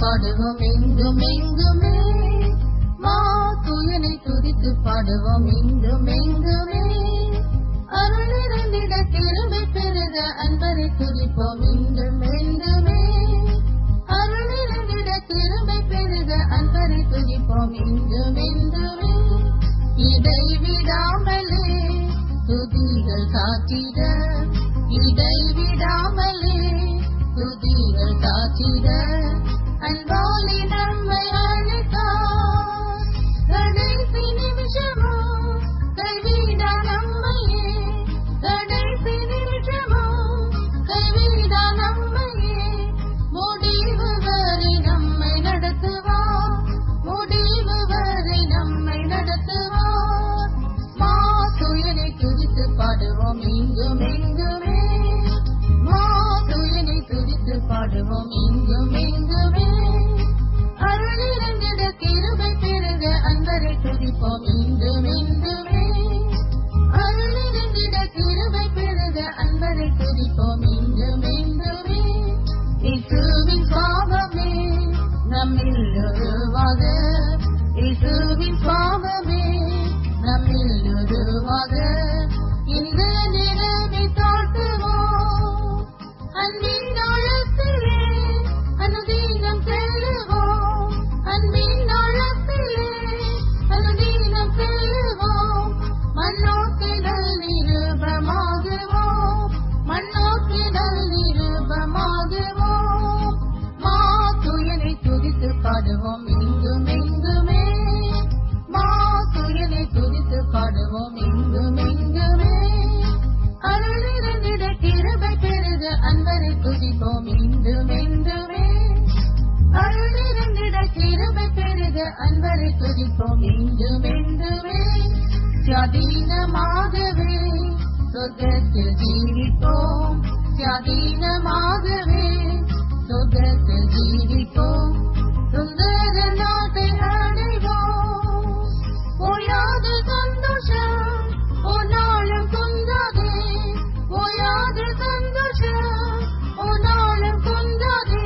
பாடுவோம் எங்கும் எங்குமே மா துயனை துதித்து பாடுவோம் எங்கும் எங்குமே அருள் நிறைந்திட திரும்பி பெருக அன்பரை துதிப்போம் எங்கும் எங்குமே அருள் நிறைந்திட திரும்பி பெருக அன்பரை துதிப்போம் எங்கும் எங்குமே இடைவிடாமலே துதிகள் காத்திட இடைவிடாமலே துதிகள் காத்திட அன்பாலி நம்மை அழைத்தார் கடைசி நிமிஷமோ கைவிடா நம்மையே கடைசி நிமிஷமோ கைவிடா நம்மையே முடிவு வரை நம்மை நடத்துவார் முடிவு வரை நம்மை நடத்துவார் மா துயனை துதித்து பாடுவோம் இங்கும் எங்குமே மா துயனை துதித்து பாடுவோம் இங்கும் எங்குமே அருள் இறங்கிட கிருபை பெருக அன்பரை துதிப்போம் இங்கும் எங்குமே அருள் இறங்கிட கிருபை பெருக அன்பரை துதிப்போம் இங்கும் எங்குமே இசுவின் பாவமே நம்மில் உருவாக இசுவின் பாவமே நம்மில் உருவாக இந்த நிலைமை தாட்டுவோம் அன்பின் ஆழத்திலே அனுதீனம் செல்லுவோம் அன்பின் ஆழத்திலே அனுதீனம் செல்லுவோம் மண்ணோக்கிடல் நிருபமாகுவோம் மண்ணோக்கிடல் நிருபமாகுவோம் மா துயனை துதித்து பாடுவோம் எங்கும் எங்குமே மா துயனை துதித்து பாடுவோம் எங்கும் எங்குமே அருள் இறந்திட கிருபை பெருக அன்பரை துதிப்போம் எங்கும் எங்குமே அருள் இறந்திட கிருபை பெருக அன்பரை துதிப்போம் எங்கும் எங்குமே சுவாதீனமாகவே சொர்க்கத்தில் ஜீவிப்போம் சுவாதீனமாகவே சொர்க்கத்தில் ஜீவிப்போம் சுந்தர நாட்டை அடைவோம் ஓயாத சந்தோஷம் ஓநாளும் குந்தாதே ஓயாத சந்தோஷம் ஓநாளும் குந்தாதே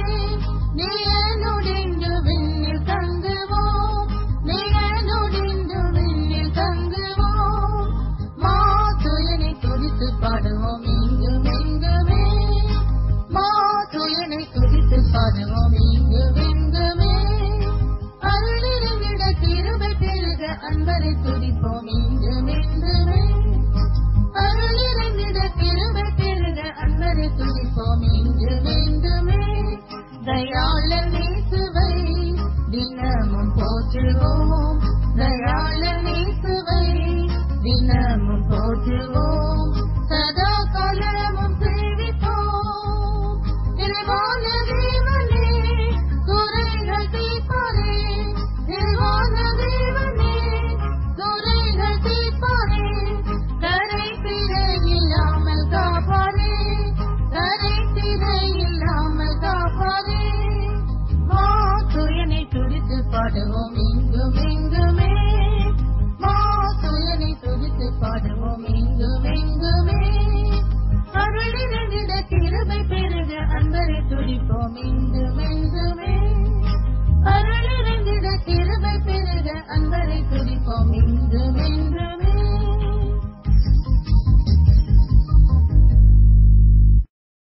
நேயனுடைந்து விண்ணில் தங்குவோம் நேயனுடைந்து விண்ணில் தங்குவோம் மா துயனை துதித்து பாடுவோம் எங்கும் எங்குமே மா துயனை துதித்து பாடுவோம் எங்கும் எங்குமே அருளிருந்திட கிருபை பெருக அன்பரை துதிப்போம் எங்கும் எங்குமே அருளிருந்திட கிருபை பெருக அன்பரை துதிப்போம் எங்கும் எங்குமே தயாள நேசுவை தினமும் போற்றுவோம் தயாள நேசுவை தினமும் போற்றுவோம் சதா காலமும் சேவிப்போம் நிறைவான தேவனே குறைகள் தீர்ப்பாரே நிறைவான தேவனே குறைகள் தீர்ப்பாரே கரை பிறை இல்லாமல் காப்பாரே கரை பிறை இல்லாமல் காப்பாரே மா துயனை துடித்து பாடுவோம் எங்கும் எங்குமே மா துயனை துடித்து பாடுவோம் எங்கும் எங்குமே அருளினிட கிருபை பெருக அன்பரை துடிப்போம் எங்கும் எங்குமே